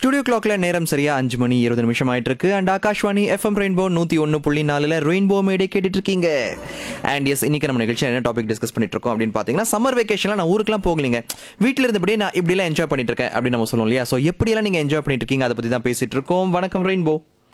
Studio கிளாக்ல நேரம் சரியா அஞ்சு மணி இருபது நிமிஷம் ஆயிட்டு இருக்கு அண்ட் ஆகாஷ்வாணி எஃப்எம் ரெயின்போ நூத்தி ஒன்னு புள்ளி நாலுல ரெயின்போ மேடே கேட்டுட்டு இருக்கீங்க அண்ட் எஸ் இன்னைக்கு நம்ம நிகழ்ச்சி என்ன டாபிக் டிஸ்கஸ் பண்ணிட்டு இருக்கோம் அப்படின்னு பாத்தீங்கன்னா சம்மர் வெக்கேஷன்ல நான் ஊருக்குலாம் போகலீங்க வீட்ல இருந்தபடியே நான் இப்படி எல்லாம் என்ஜாய் பண்ணிட்டு இருக்கேன் அப்படின்னு நம்ம சொல்லுவோம் இல்லையா சோ எப்படி எல்லாம் நீங்க என்ஜாய் பண்ணிட்டு இருக்கீங்க அதை பத்தி தான் பேசிட்டு இருக்கோம் வணக்கம் ரெயின்போ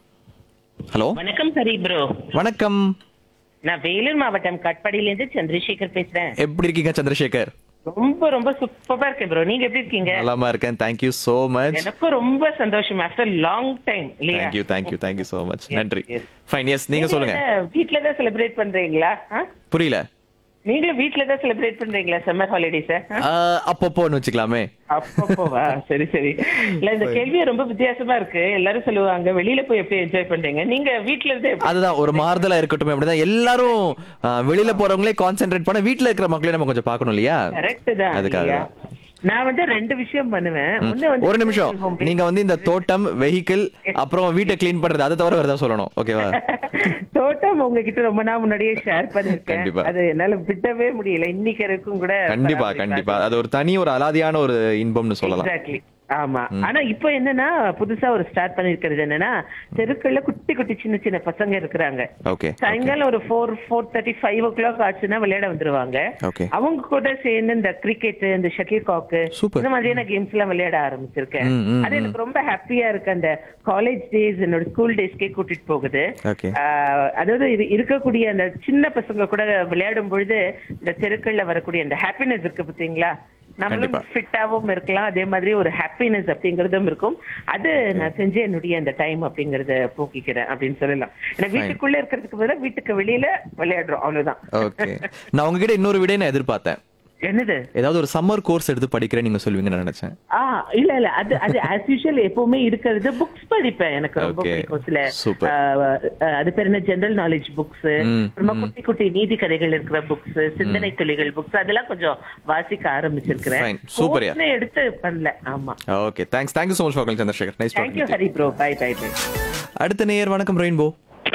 ஹலோ வணக்கம் சரி ப்ரோ வணக்கம் நான் வேலூர் மாவட்டம் கட்பாடியில இருந்து சந்திரசேகர் பேசுறேன் எப்படி இருக்கீங்க சந்திரசேகர் ரொம்ப ரொம்ப சூப்பரா இருக்கேன் ப்ரோ நீங்க எப்படி இருக்கீங்க நலமா இருக்கேன் தேங்க்யூ சோ மச் எனக்கும் ரொம்ப சந்தோஷம் ஆஃப்டர் லாங் டைம் இல்லையா thank you thank you thank you so much Yes, நன்றி yes. ஃபைன் எஸ் நீங்க சொல்லுங்க வீட்ல தான் செலிப்ரேட் பண்றீங்களா ஆ? புரியல நீங்களும் வீட்ல தான் செலிப்ரேட் பண்றீங்களா சம்மர் ஹாலிடேஸ் ஆஹ், அப்பப்போன்னு வச்சுக்கலாமே அப்பப்போவா சரி சரி இல்ல இந்த கேள்வி ரொம்ப வித்தியாசமா இருக்கு எல்லாரும் சொல்லுவாங்க வெளியில போய் எப்படி என்ஜாய் பண்றீங்க நீங்க வீட்ல இருந்தே எப்படி- அதுதான் ஒரு மாறுதலா இருக்கட்டும் அப்படிதான் எல்லாரும் ஆஹ், வெளியில போறவங்களே கான்சென்ட்ரேட் பண்ண வீட்ல இருக்கிற மக்களே நம்ம கொஞ்சம் பார்க்கணும் இல்லையா கரெக்ட் தான் அதுக்காக இல்லையா? நான் வந்து ரெண்டு விஷயம் பண்ணுவேன் ஒண்ணு வந்து ஒரு நிமிஷம் home based. நீங்க வந்து இந்த தோட்டம் வெஹிக்கிள் அப்புறம் வீட்டை க்ளீன் பண்றது அதை தவிர வேற ஏதாவது சொல்லணும் ஓகேவா தோட்டம் உங்ககிட்ட ரொம்ப நாள் முன்னாடியே ஷேர் பண்ணிருக்கேன் கண்டிப்பா. அது என்னால விடவே முடியல இன்னைக்கு வரைக்கும் கூட கண்டிப்பா கண்டிப்பா அது ஒரு தனி ஒரு அலாதியான ஒரு இன்பம்னு சொல்லலாம் எக்ஸாக்ட்லி ஆமா ஆனா இப்போ என்னன்னா புதுசா ஒரு ஸ்டார்ட் பண்ணிருக்கிறது என்னன்னா தெருக்கள்ல குட்டி குட்டி சின்ன சின்ன பசங்க இருக்கிறாங்க ஓகே சாயங்காலம் ஒரு four four thirty five o'clock ஆச்சுன்னா விளையாட வந்துருவாங்க ஓகே அவங்க கூட சேர்ந்து இந்த கிரிக்கெட் இந்த ஷட்டில் காக்கு Super. இந்த மாதிரியான கேம்ஸ் எல்லாம் விளையாட ஆரம்பிச்சிருக்கேன் ம், ம், அது எனக்கு ரொம்ப ஹாப்பியா இருக்கு அந்த காலேஜ் டேஸ் என்னோட ஸ்கூல் டேஸ்க்கே கூட்டிட்டு போகுது ஓகே ஆஹ் அதாவது இது இருக்கக்கூடிய அந்த சின்ன பசங்க கூட விளையாடும் பொழுது இந்த தெருக்கள்ல வரக்கூடிய அந்த ஹாப்பினஸ் இருக்கு பாத்தீங்களா நம்மளும் கண்டிப்பா. ஃபிட்டாவும் இருக்கலாம் அதே மாதிரி ஒரு ஹாப்பினஸ் அப்படிங்கறதும் இருக்கும் அது நான் செஞ்சு என்னுடைய அந்த டைம் அப்படிங்கறத போக்கிக்கிறேன் அப்படின்னு சொல்லலாம் ஏன்னா வீட்டுக்குள்ள இருக்கிறதுக்கு பதிலா வீட்டுக்கு வெளியில விளையாடுறோம் அவ்வளவுதான் ஓகே நான் உங்ககிட்ட இன்னொரு விட நான் எதிர்பார்த்தேன் என்னது ஏதாவது ஒரு சம்மர் கோர்ஸ் எடுத்து படிக்கிறேன் நீங்க சொல்லுவீங்கன்னு நினைச்சேன் ஆ இல்ல இல்ல அது அது ஆஸ் யூஷுவல் எப்பவுமே இருக்கிறது புக்ஸ் படிப்பேன் எனக்கு ரொம்ப Okay. பிடிக்கும் சில Super. ஆ, ஆ, அது பேர் என்ன ஜெனரல் நாலேஜ் புக்ஸ் ம், அப்புறமா குட்டி குட்டி நீதி கதைகள் இருக்கிற புக்ஸ் சிந்தனை துளிகள் புக்ஸ் அதெல்லாம் கொஞ்சம் வாசிக்க ஆரம்பிச்சிருக்கிறேன் Fine. Super, yeah. Course-னு எடுத்து பண்ணல ஆமா okay thanks thank you so much for Chandrasekar nice thank you Hari bro bye bye bye அடுத்த நேயர் வணக்கம் ரெயின்போ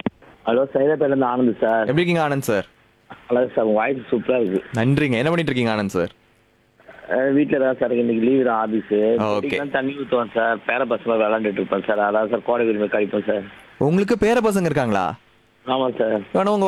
ஹலோ சைதாப்பேட்ல இருந்து ஆனந்த் சார் எப்படி இருக்கீங்க ஆனந்த் சார் ஹலோ சார் உங்க வாய்ஸ் சூப்பரா இருக்கு நன்றிங்க என்ன பண்ணிட்டு இருக்கீங்க ஆனந்த் சார் அஹ் வீட்ல தான் சார் இன்னைக்கு லீவ் தான் ஆபீஸ் ஆ, okay. தண்ணி ஊற்றுவோம் சார் பேர பசங்க விளாண்டுட்டு இருப்பேன் சார் அதான் சார் கோடை விரும்பி கழிப்போம் சார் உங்களுக்கு பேர பசங்க இருக்காங்களா ஆமாம் சார் வேணும் உங்க